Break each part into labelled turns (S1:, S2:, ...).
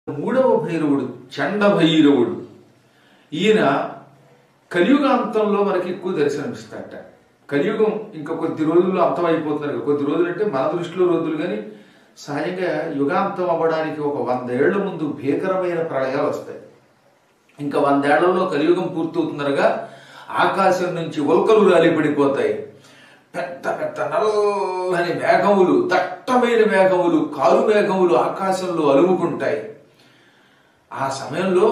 S1: మూడవ భైరవుడు చండ భైరవుడు ఈయన కలియుగాంతంలో మనకి ఎక్కువ దర్శనమిస్తాడట కలియుగం ఇంకా కొద్ది రోజుల్లో అంతమైపోతున్నారు కదా. కొద్ది రోజులు అంటే మన దృష్టిలో రోజులు కానీ సహజంగా యుగాంతం అవ్వడానికి ఒక వందేళ్ల ముందు భీకరమైన ప్రళయాలు వస్తాయి ఇంకా వందేళ్లలో కలియుగం పూర్తవుతుందనగా ఆకాశం నుంచి ఉల్కలు రాలిపడిపోతాయి పెద్ద పెద్ద నల్లని మేఘములు దట్టమైన మేఘములు కారు మేఘములు ఆకాశంలో అలుముకుంటాయి ఆ సమయంలో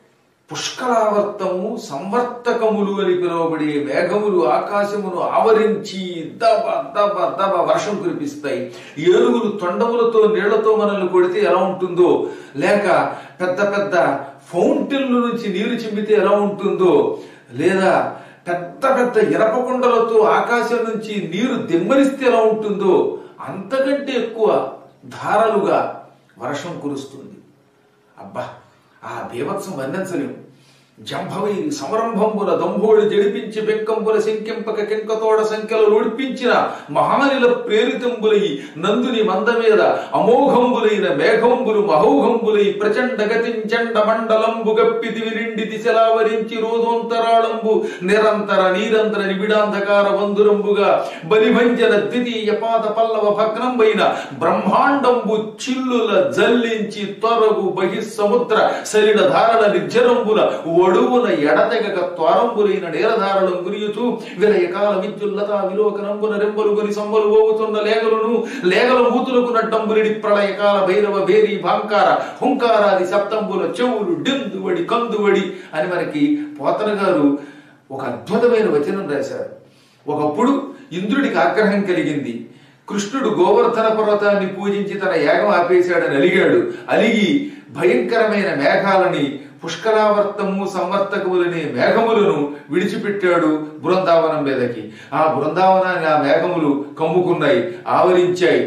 S1: పుష్కరావర్తము సంవర్తకములు అని పిలువబడే మేఘములు ఆకాశమును ఆవరించి దబ దబ దబ వర్షం కురిపిస్తాయి ఏనుగులు తొండములతో నీళ్లతో మనల్ని కొడితే ఎలా ఉంటుందో లేక పెద్ద పెద్ద ఫౌంటైన్ల నుంచి నీరు చిమ్మితే ఎలా ఉంటుందో లేదా పెద్ద పెద్ద ఇనప కుండలతో ఆకాశం నుంచి నీరు దిమ్మరిస్తే ఎలా ఉంటుందో అంతకంటే ఎక్కువ ధారలుగా వర్షం కురుస్తుంది అబ్బా ఆ బీభత్సం వర్ణించలేము జంభవైరి సమరంభంబుల దంభోడు జడిపించి బెక్కంబుల శంకింపక కెంకతోడ సంఖ్యలు ఒడిపించిన మహానిల ప్రేరితంబులై నందుని మంద మీద అమోఘంబులైన మేఘంబులు మహౌఘంబులై ప్రచండ గతించండ మండలంబు గప్పి దివి నిండి దిశలావరించి రోదోంతరాళంబు నిరంతర నీరంతర నిబిడాంధకార వందురంబుగా బలిభంజన ద్వితీయ పాద పల్లవ భగ్నంబైన బ్రహ్మాండంబు చిల్లుల జల్లించి త్వరగు బహిస్సముద్ర సలిల ధారణ నిర్జరంబుల ఒడువున ఎడతెగక త్వరంబులైన నేరధారలం గురియుచు విలయకాల విద్యుల్లత విలోకనంబున రెంబలు కొని సంబలు పోగుతున్న లేగలును లేగల మూతులకు నడ్డంబులిడి ప్రళయకాల భైరవ భేరి భాంకార హుంకారాది శబ్దంబుల చెవులు డిందువడి కందువడి అని మనకి పోతన గారు ఒక అద్భుతమైన వచనం రాశారు ఒకప్పుడు ఇంద్రుడికి ఆగ్రహం కలిగింది కృష్ణుడు గోవర్ధన పర్వతాన్ని పూజించి తన యాగం ఆపేశాడని అలిగాడు అలిగి భయంకరమైన మేఘాలని పుష్కరావర్తము సంవర్తకములనే మేఘములను విడిచిపెట్టాడు బృందావనం మీదకి ఆ బృందావనాన్ని ఆ మేఘములు కమ్ముకున్నాయి ఆవరించాయి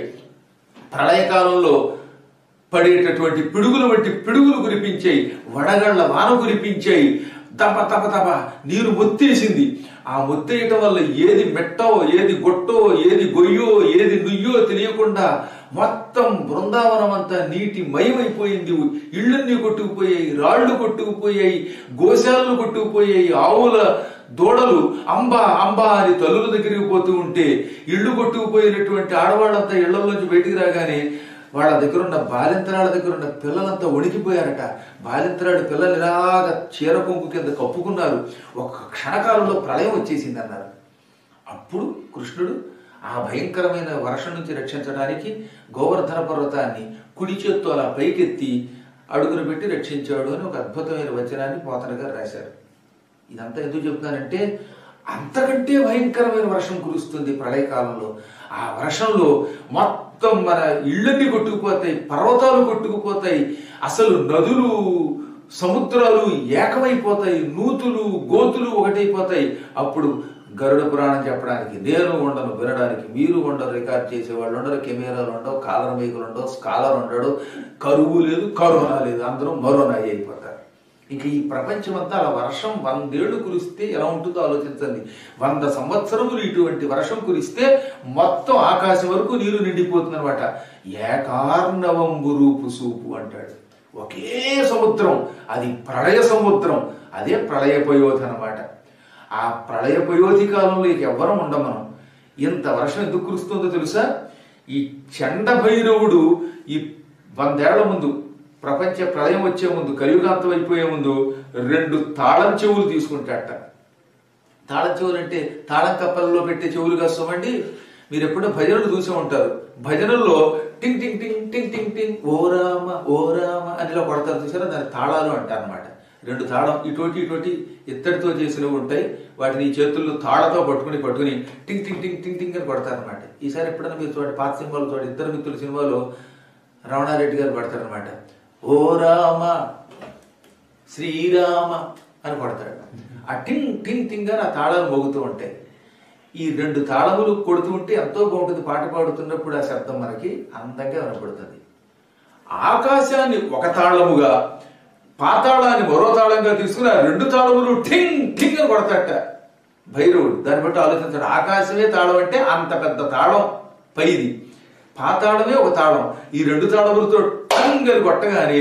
S1: ప్రళయకాలంలో పడేటటువంటి పిడుగులు వంటి పిడుగులు కురిపించాయి వడగళ్ల వాన కురిపించాయి తప తప తప నీరు మొత్తేసింది ఆ మొత్తేయటం వల్ల ఏది మెట్టో ఏది గొట్టో ఏది గొయ్యో ఏది నుయ్యో తెలియకుండా మొత్తం బృందావనం అంతా నీటి మయమైపోయింది ఇళ్ళన్నీ కొట్టుకుపోయాయి రాళ్లు కొట్టుకుపోయాయి గోశాలను కొట్టుకుపోయాయి ఆవుల దూడలు అంబా అంబా అని తల్లుల దగ్గరికి పోతూ ఉంటే ఇళ్ళు కొట్టుకుపోయినటువంటి ఆడవాళ్ళంతా ఇళ్లలోంచి బయటికి రాగానే వాళ్ళ దగ్గర ఉన్న బాలింతరాల దగ్గర ఉన్న పిల్లలంతా వణికిపోయారట బాలింతరాడు పిల్లలు ఇలాగ చీర కొంగు కింద కప్పుకున్నారు ఒక క్షణకాలంలో ప్రళయం వచ్చేసింది అన్నారు అప్పుడు కృష్ణుడు ఆ భయంకరమైన వర్షం నుంచి రక్షించడానికి గోవర్ధన పర్వతాన్ని కుడి చేత్తో అలా పైకెత్తి అడుగును పెట్టి రక్షించాడు అని ఒక అద్భుతమైన వచనాన్ని పోతన గారు రాశారు ఇదంతా ఎందుకు చెప్తున్నానంటే అంతకంటే భయంకరమైన వర్షం కురుస్తుంది ప్రళయకాలంలో ఆ వర్షంలో మొత్తం మన ఇళ్ళన్నీ కొట్టుకుపోతాయి పర్వతాలు కొట్టుకుపోతాయి అసలు నదులు సముద్రాలు ఏకమైపోతాయి నూతులు గోతులు ఒకటైపోతాయి అప్పుడు గరుడ పురాణం చెప్పడానికి నేను ఉండను వినడానికి మీరు ఉండరు రికార్డ్ చేసేవాళ్ళు ఉండరు కెమెరాలు ఉండవు కాలర్ మైకులు ఉండవు స్కాలర్ ఉండడు కరువు లేదు కరోనా లేదు అందరూ మరోనా అయిపోతారు ఇంక ఈ ప్రపంచం అంతా అలా వర్షం వందేళ్లు కురిస్తే ఎలా ఉంటుందో ఆలోచించండి వంద సంవత్సరములు ఇటువంటి వర్షం కురిస్తే మొత్తం ఆకాశం వరకు నీరు నిండిపోతుంది అనమాట ఏకార్ణవంబు రూపు సూపు అంటాడు ఒకే సముద్రం అది ప్రళయ సముద్రం అదే ప్రళయపయోధి అనమాట ఆ ప్రళయపయోధి కాలంలో ఇక ఎవ్వరం ఉండం మనం ఇంత వర్షం ఎందుకు కురుస్తుందో తెలుసా ఈ చండ భైరవుడు ఈ వందేళ్ల ముందు ప్రపంచ ప్రళయం వచ్చే ముందు కలియుగాంతం అయిపోయే ముందు రెండు తాళం చెవులు తీసుకుంటాట తాళం చెవులు అంటే తాళం కప్పలలో పెట్టే చెవులు కాస్తామండి మీరు ఎప్పుడో భజనలు చూసే ఉంటారు భజనల్లో టింగ్ టింగ్ టింగ్ టింగ్ టింగ్ టింగ్ ఓ రామ ఓ రామ అని ఇలా కొడతారు చూసారా దాని తాళాలు అంటారు అనమాట రెండు తాళం ఇటువంటి ఇటువంటి ఇత్తడితో చేసినవి ఉంటాయి వాటిని ఈ చేతుల్లో తాళతో పట్టుకుని పట్టుకుని టింగ్ టింగ్ టింగ్ టింగ్ టింగ్ అని కొడతారు అనమాట ఈసారి ఎప్పుడైనా మీరు చూడండి పాత సినిమాలు చూడండి ఇద్దరు మిత్రుల సినిమాలో రమణారెడ్డి గారు పడతారనమాట ఓ రామ శ్రీరామ అని కొడతాడు ఆ టింగ్ టింగ్ టింగ్ అని ఆ తాళాలు మోగుతూ ఉంటాయి ఈ రెండు తాళములు కొడుతూ ఉంటే ఎంతో బాగుంటుంది పాట పాడుతున్నప్పుడు ఆ శబ్దం మనకి అందంగా వినపడుతుంది ఆకాశాన్ని ఒక తాళముగా పాతాళాన్ని మరో తాళంగా తీసుకుని ఆ రెండు తాళములు ఠింగ్ ఠింగ్ అని కొడతాట భైరవుడు దాన్ని బట్టి ఆలోచించాడు ఆకాశమే తాళం అంటే అంత పెద్ద తాళం పైది పాతాళమే ఒక తాళం ఈ రెండు తాళములతో టంగ్ అని కొట్టగానే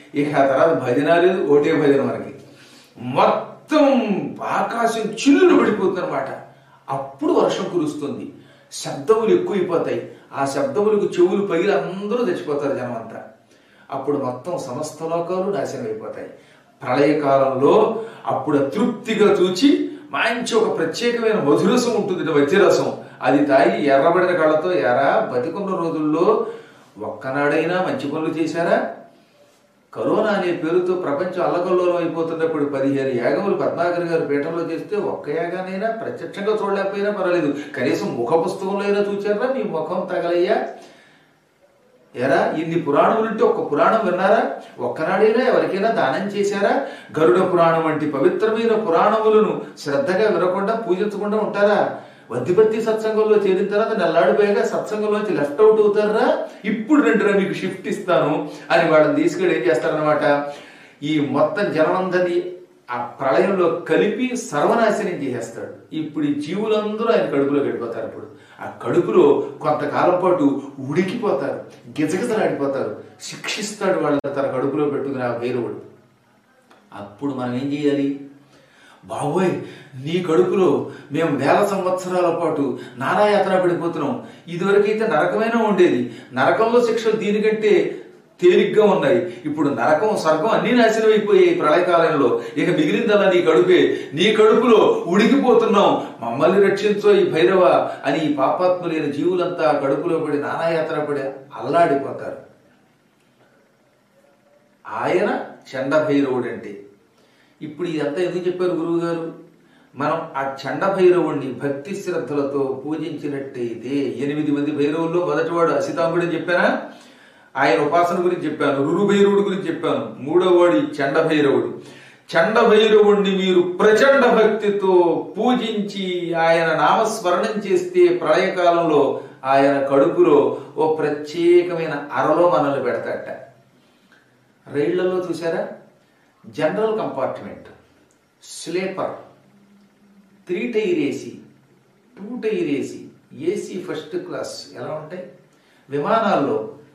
S1: ఇక ఆ తర్వాత భజన లేదు ఓటే భజన మనకి మొత్తం ఆకాశం చిల్లులు పడిపోతుంది అనమాట అప్పుడు వర్షం కురుస్తుంది శబ్దములు ఎక్కువైపోతాయి ఆ శబ్దములకు చెవులు పగిలి అందరూ చచ్చిపోతారు జనం అంతా అప్పుడు మొత్తం సమస్త లోకాలు నాశనం అయిపోతాయి ప్రళయకాలంలో అప్పుడు తృప్తిగా చూచి మంచి ఒక ప్రత్యేకమైన మధురసం ఉంటుంది వజ్రరసం అది తాగి ఎర్రబడిన కళ్ళతో ఎరా బతికున్న రోజుల్లో ఒక్కనాడైనా మంచి పనులు చేశారా కరోనా అనే పేరుతో ప్రపంచం అల్లకల్లోలం అయిపోతున్నప్పుడు పదిహేను యాగములు పద్మాకర్ గారు పీఠంలో చేస్తే ఒక్క యాగానైనా ప్రత్యక్షంగా చూడలేకపోయినా పర్వాలేదు కనీసం ముఖ పుస్తకంలో అయినా చూచారా మీ ముఖం తగలయ్యా ఎరా ఇన్ని పురాణములుంటే ఒక్క పురాణం విన్నారా ఒక్కనాడైనా ఎవరికైనా దానం చేశారా గరుడ పురాణం వంటి పవిత్రమైన పురాణములను శ్రద్ధగా వినకుండా పూజించకుండా ఉంటారా వద్దిపత్తి సత్సంగంలో చేరిన తర్వాత నెల్లాడిపోయాక సత్సంగంలోంచి లెఫ్ట్ అవుట్ అవుతారా ఇప్పుడు రెండురా మీకు షిఫ్ట్ ఇస్తాను అని వాళ్ళని తీసుకెళ్ళి ఏం చేస్తారనమాట ఈ మొత్తం జనమందరినీ ఆ ప్రళయంలో కలిపి సర్వనాశనం చేసేస్తాడు ఇప్పుడు ఈ జీవులందరూ ఆయన కడుపులో గడిపోతారు ఇప్పుడు ఆ కడుపులో కొంతకాలం పాటు ఉడికిపోతారు గిజగిజలాడిపోతారు శిక్షిస్తాడు వాళ్ళని తన కడుపులో పెట్టుకుని ఆ భైరవుడు అప్పుడు మనం ఏం చేయాలి బాబోయ్ నీ కడుపులో మేము వేల సంవత్సరాల పాటు నానాయాతన పడిపోతున్నాం ఇదివరకైతే నరకమైనా ఉండేది నరకంలో శిక్షలు దీనికంటే తేలిగ్గా ఉన్నాయి ఇప్పుడు నరకం స్వర్గం అన్ని నాశనం అయిపోయాయి ప్రళయకాలంలో ఇక మిగిలిందల్లా నీ కడుపే నీ కడుపులో ఉడికిపోతున్నాం మమ్మల్ని రక్షించో ఈ భైరవ అని ఈ పాపాత్ములైన జీవులంతా కడుపులో పడి నానాయాతన పడి అల్లాడిపోతారు ఆయన చండ భైరవుడు అంటే ఇప్పుడు ఇదంతా ఎందుకు చెప్పారు గురువు గారు మనం ఆ చండ భైరవుణ్ణి భక్తి శ్రద్ధలతో పూజించినట్టయితే ఎనిమిది మంది భైరవుల్లో మొదటివాడు అసితాంబుడు అని చెప్పానా ఆయన ఉపాసన గురించి చెప్పాను రురు భైరవుడి గురించి చెప్పాను మూడవవాడి చండ భైరవుడు చండ భైరవుణ్ణి మీరు ప్రచండ భక్తితో పూజించి ఆయన నామస్మరణం చేస్తే ప్రళయకాలంలో ఆయన కడుపులో ఓ ప్రత్యేకమైన అరలో మనల్ని పెడతాట రైళ్లలో చూసారా general compartment sleeper three tier AC two tier AC AC first class ఎలా ఉంటాయి విమానాల్లో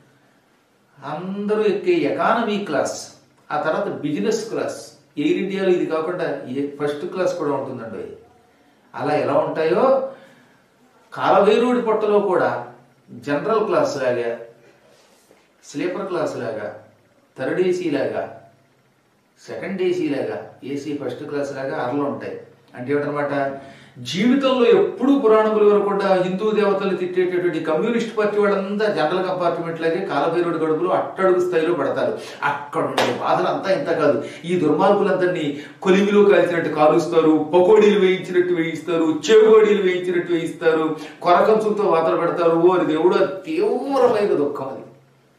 S1: అందరూ ఎక్కే ఎకానమీ క్లాస్ ఆ తర్వాత బిజినెస్ క్లాస్ ఎయిర్ ఇండియాలో ఇది కాకుండా ఏ ఫస్ట్ క్లాస్ కూడా ఉంటుందండి అలా ఎలా ఉంటాయో కాలవేరుడి పొట్టలో కూడా జనరల్ క్లాస్ లాగా స్లీపర్ క్లాస్ లాగా థర్డ్ ఏసీ లాగా సెకండ్ ఏసీ లాగా ఏసీ ఫస్ట్ క్లాస్ లాగా అరలు ఉంటాయి అంటే ఏమిటనమాట జీవితంలో ఎప్పుడూ పురాణములు వినకుండా హిందూ దేవతలు తిట్టేటటువంటి కమ్యూనిస్ట్ పార్టీ వాళ్ళంతా జనరల్ కంపార్ట్మెంట్ లాగే కాలభైరుడి గడుపులు అట్టడుగు స్థాయిలో పడతారు అక్కడ ఉండే బాధలు అంతా ఇంత కాదు ఈ దుర్మార్గులందరినీ కొలిమిలో కాల్చినట్టు కాలుస్తారు పకోడీలు వేయించినట్టు వేయిస్తారు చెవుగోడీలు వేయించినట్టు వేయిస్తారు కొరకంచులతో వాతలు పెడతారు ఓరి దేవుడు అది తీవ్రమైన దుఃఖం అది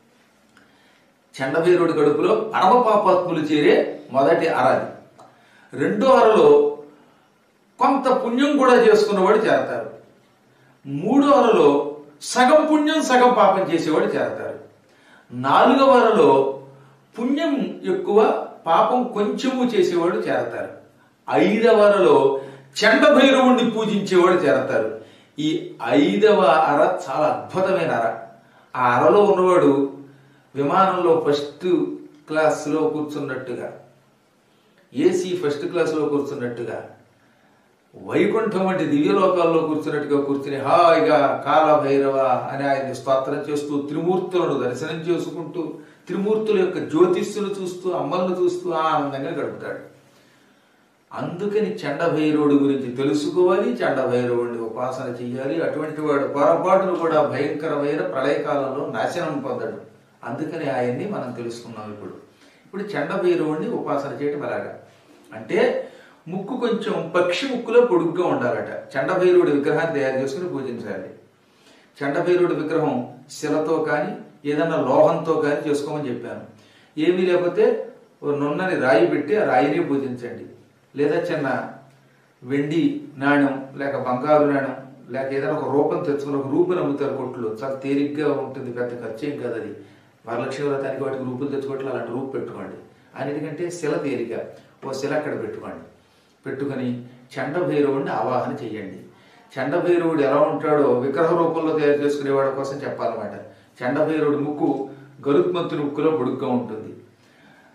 S1: చండభైరుడి గడుపులో పరమ పాపాత్ములు చేరే మొదటి అరాది రెండో అరలో కొంత పుణ్యం కూడా చేసుకున్నవాడు చేరతారు మూడో అరలో సగం పుణ్యం సగం పాపం చేసేవాడు చేరతారు నాలుగవ అరలో పుణ్యం ఎక్కువ పాపం కొంచెము చేసేవాడు చేరతారు ఐదవ అరలో చండభైరవుణ్ణి పూజించేవాడు చేరతారు ఈ ఐదవ అర చాలా అద్భుతమైన అర ఆ అరలో ఉన్నవాడు విమానంలో ఫస్ట్ క్లాస్లో కూర్చున్నట్టుగా ఏసీ ఫస్ట్ క్లాస్లో కూర్చున్నట్టుగా వైకుంఠం వంటి దివ్యలోకాల్లో కూర్చున్నట్టుగా కూర్చుని హాయిగా కాలభైరవ అని ఆయన్ని స్తోత్రం చేస్తూ త్రిమూర్తులను దర్శనం చేసుకుంటూ త్రిమూర్తుల యొక్క జ్యోతిష్సులు చూస్తూ అమ్మలను చూస్తూ ఆనందంగా గడుపుతాడు అందుకని చండభైరవుడి గురించి తెలుసుకోవాలి చండభైరవుడిని ఉపాసన చెయ్యాలి అటువంటి వాడు పొరపాటును కూడా భయంకరమైన ప్రళయకాలంలో నాశనం పొందడు అందుకని ఆయన్ని మనం తెలుసుకున్నాం ఇప్పుడు ఇప్పుడు చండభైరవుడిని ఉపాసన చేయటం ఎలాగా అంటే ముక్కు కొంచెం పక్షి ముక్కులో పొడుగ్గా ఉండాలట చండభైరవుడి విగ్రహాన్ని తయారు చేసుకుని పూజించాలి చండభైరవుడి విగ్రహం శిలతో కానీ ఏదన్నా లోహంతో కానీ చేసుకోమని చెప్పాను ఏమీ లేకపోతే ఓ నున్నని రాయి పెట్టి ఆ రాయిని పూజించండి లేదా చిన్న వెండి నాణ్యం లేక బంగారు నాణ్యం లేక ఏదైనా ఒక రూపం తెచ్చుకుని ఒక రూపుని అమ్ముతారు కొట్లు చాలా తేలిగ్గా ఉంటుంది పెద్ద ఖర్చు ఏం కాదు అది వరలక్ష్మి వ్రతానికి వాటికి రూపులు తెచ్చుకోవట్లు అలాంటి రూపు పెట్టుకోండి అన్నిటికంటే శిల తేలిక ఓ శిల అక్కడ పెట్టుకోండి పెట్టుకొని చండభైరవుడిని ఆవాహన చెయ్యండి చండభైరవుడు ఎలా ఉంటాడో విగ్రహ రూపంలో తయారు చేసుకునేవాడి కోసం చెప్పాలన్నమాట చండభైరవుడి ముక్కు గరుత్మంతుని ముక్కులో పొడుగ్గా ఉంటుంది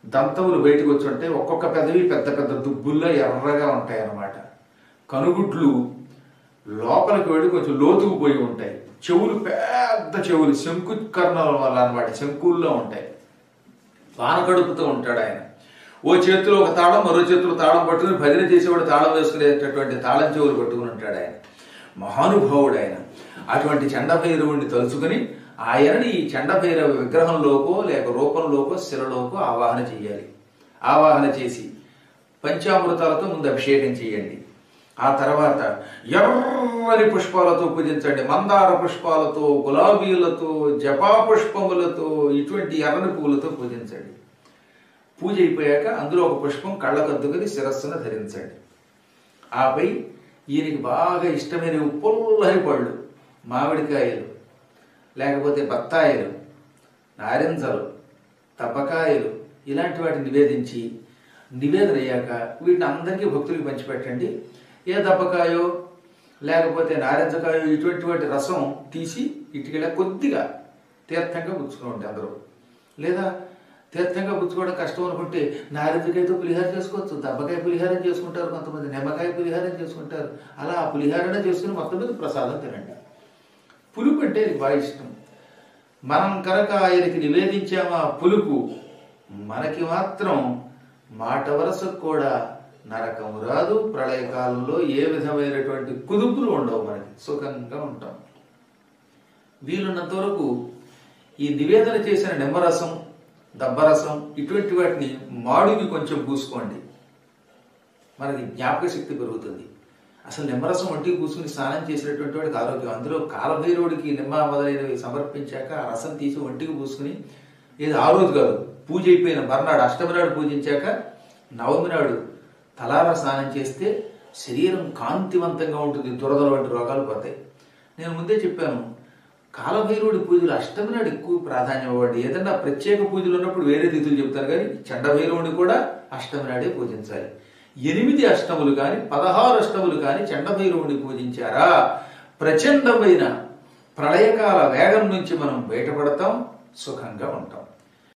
S1: దంతములు బయటకు వచ్చి ఉంటాయి ఒక్కొక్క పెదవి పెద్ద పెద్ద దుబ్బుల్లో ఎర్రగా ఉంటాయి అన్నమాట కనుగుడ్లు లోపలికి వెళ్ళి కొంచెం లోతుకు పోయి ఉంటాయి చెవులు పెద్ద చెవులు శంకు కర్ణాల వల్ల అనమాట శంకుల్లో ఉంటాయి వాన కడుపుతూ ఉంటాడు ఆయన ఓ చేతిలో ఒక తాళం మరో చేతిలో తాళం పట్టుకుని భజన చేసేవాడు తాళం వేసుకునేటటువంటి తాళం చెవులు పట్టుకుని ఉంటాడు ఆయన మహానుభావుడు ఆయన అటువంటి చండభైరవుడిని తలుచుకుని ఆయనని ఈ చండభైరవ విగ్రహంలోకో లేక రూపంలోకో శిలలోకో ఆవాహన చేయాలి ఆవాహన చేసి పంచామృతాలతో ముందు అభిషేకం చేయండి ఆ తర్వాత ఎర్రని పుష్పాలతో పూజించండి మందార పుష్పాలతో గులాబీలతో జపా పుష్పములతో ఇటువంటి ఎర్రని పువ్వులతో పూజించండి పూజ అయిపోయాక అందులో ఒక పుష్పం కళ్ళకద్దుకొని శిరస్సును ధరించండి ఆపై ఈయనకి బాగా ఇష్టమైన పుల్లరి పళ్ళు మామిడికాయలు లేకపోతే బత్తాయిలు నారింజలు తప్పకాయలు ఇలాంటి వాటిని నివేదించి నివేదన అయ్యాక వీటిని అందరికీ భక్తులకి పంచిపెట్టండి ఏ దబ్బకాయో లేకపోతే నారింజకాయో ఇటువంటి వాటి రసం తీసి ఇటుకెళ్ళ కొద్దిగా తీర్థంగా పుచ్చుకోండి అందరూ లేదా తీర్థంగా పుచ్చుకోవడం కష్టం అనుకుంటే నారింజకాయతో పులిహార చేసుకోవచ్చు దబ్బకాయ పులిహారం చేసుకుంటారు కొంతమంది నిమ్మకాయ పులిహారం చేసుకుంటారు అలా ఆ పులిహారణ చేసుకుని మొత్తం మీద ప్రసాదం తినండి పులుపు అంటే ఆయనకి బాగా ఇష్టం మనం కనుక ఆయనకి నివేదించామా పులుపు మనకి మాత్రం మాట వరసకు కూడా నరకము రాదు ప్రళయకాలంలో ఏ విధమైనటువంటి కుదుపులు ఉండవు మనకి సుఖంగా ఉంటాం వీలున్నంత వరకు ఈ నివేదన చేసిన నిమ్మరసం దబ్బరసం ఇటువంటి వాటిని మాడుకి కొంచెం పూసుకోండి మనకి జ్ఞాపక శక్తి పెరుగుతుంది అసలు నిమ్మరసం ఒంటికి పూసుకుని స్నానం చేసినటువంటి వాడికి ఆరోగ్యం అందులో కాలభైరవుడికి నిమ్మ మొదలైనవి సమర్పించాక ఆ రసం తీసి ఒంటికి పూసుకుని ఏది ఆ రోజు కాదు పూజ అయిపోయిన మర్నాడు అష్టమి నాడు పూజించాక నవమి నాడు తలార స్నానం చేస్తే శరీరం కాంతివంతంగా ఉంటుంది దురదల వంటి రోగాలు పోతాయి నేను ముందే చెప్పాను కాలభైరవుడి పూజలు అష్టమి నాడు ఎక్కువ ప్రాధాన్యం ఇవ్వండి ఏదన్నా ప్రత్యేక పూజలు ఉన్నప్పుడు వేరే తిథులు చెప్తారు కానీ చండభైరవుడిని కూడా అష్టమి నాడే పూజించాలి ఎనిమిది అష్టములు కానీ పదహారు అష్టములు కానీ చండభైరవుడిని పూజించారా ప్రచండమైన ప్రళయకాల వేగం నుంచి మనం బయటపడతాం సుఖంగా ఉంటాం